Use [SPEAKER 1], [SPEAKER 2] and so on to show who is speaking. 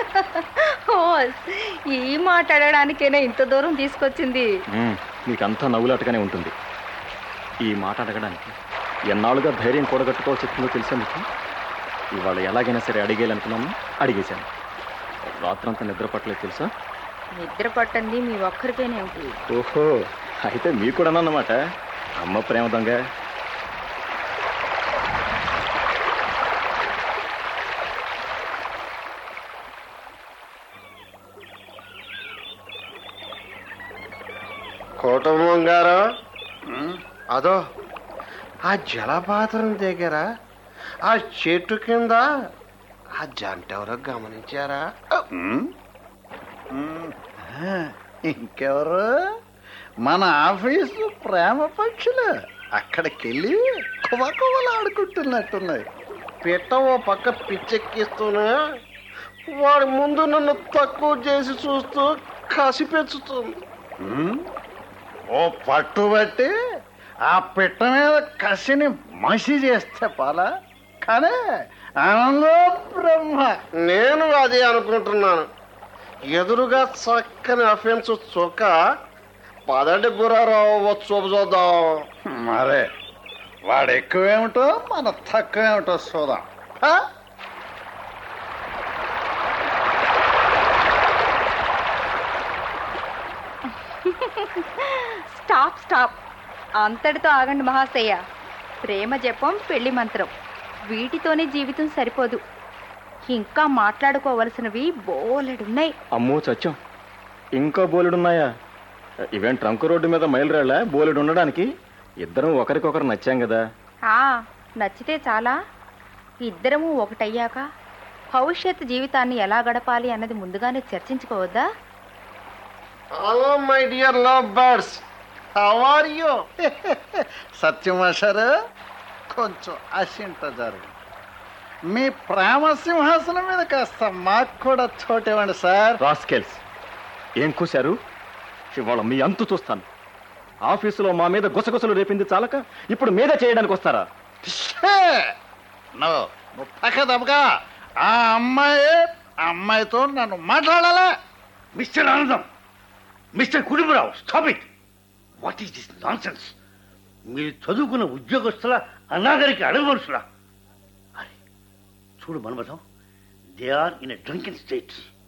[SPEAKER 1] ఓ ఈ మాట్లాడడానికైనా ఇంత దూరం తీసుకొచ్చింది
[SPEAKER 2] మ్మ్, నీకంతా నవ్వులాటగానే ఉంటుంది ఈ మాట అడగడానికి ఎన్నాళ్ళుగా ధైర్యం కూడగట్టుకోవాల్సి వచ్చిందో తెలుసా మీకు ఇవాళ ఎలాగైనా సరే అడిగేయాలనుకున్నాను అడిగేశాను రాత్రంతా నిద్ర పట్టలేదు తెలుసా
[SPEAKER 1] నిద్ర పట్టంది మీ ఒక్కరికైనా ఉంటుంది
[SPEAKER 2] ఓహో అయితే మీకు కూడా అన్నమాట అమ్మ ప్రేమ దొంగ
[SPEAKER 3] కుటుంబం గారు అదో ఆ జలపాతం దగ్గర ఆ చెట్టు కింద ఆ జంట ఎవరో గమనించారా
[SPEAKER 4] ఇంకెవరు మన ఆఫీసు ప్రేమ పక్షులు అక్కడికెళ్ళి కువకువలు ఆడుకుంటున్నట్టున్నాయి
[SPEAKER 3] పిట్ట ఓ పక్క పిచ్చెక్కిస్తూనే వాడి ముందు నన్ను తక్కువ చేసి చూస్తూ కసి పెంచుతుంది
[SPEAKER 4] ఉమ్, ఓ పట్టుబట్టి ఆ పిట్ట మీద కసిని మసి చేస్తే పాల కానీ ఆనందో బ్రహ్మ
[SPEAKER 3] నేను అదే అనుకుంటున్నాను ఎదురుగా చక్కని అఫెన్స్ చొక్క పదండి గురారావు వచ్చి చూపు చూద్దాం
[SPEAKER 4] మరే వాడు ఎక్కువేమిటో మన తక్కువేమిటో చూద్దాం హా?
[SPEAKER 1] స్టాప్ స్టాప్ అంతటితో ఆగండి మహాశయ ప్రేమ జపం పెళ్లి మంత్రం వీటితోనే జీవితం సరిపోదు ఇంకా మాట్లాడుకోవలసినవి బోలెడున్నాయి
[SPEAKER 2] అమ్మో చచ్చం ఇంకా బోలెడున్నాయా ఇవేం ట్రంక్ రోడ్డు మీద మైలురాళ్ళ బోలెడు ఉండడానికి ఇద్దరం ఒకరికొకరు నచ్చాం కదా
[SPEAKER 1] ఆ నచ్చితే చాలా ఇద్దరము ఒకటయ్యాక భవిష్యత్ జీవితాన్ని ఎలా గడపాలి అన్నది ముందుగానే చర్చించుకోవద్దా
[SPEAKER 3] hello my dear love birds how are you
[SPEAKER 4] సత్యమాషారు కొంచెం అసింట జరుగు మీ ప్రేమ సింహాసనం మీద కాస్త మాకు కూడా చోటివ్వండి సార్
[SPEAKER 2] రాస్కెల్స్ ఏం కూశారు ఇవాళ మీ అంతు చూస్తాను ఆఫీసులో మా మీద గుసగుసలు రేపింది చాలక ఇప్పుడు మీద చేయడానికి వస్తారా
[SPEAKER 4] ఛే! నువ్వు నువ్వు పక్క దెబ్బగా ఆ అమ్మాయి ఆ అమ్మాయితో నన్ను మాట్లాడాలా
[SPEAKER 5] mister Anandam mister Kutumbarao stop it what is this nonsense మీరు చదువుకున్న ఉద్యోగస్తుల అనాగరికి అడగవలసులా అరే చూడు Manmatham they are in a drunken state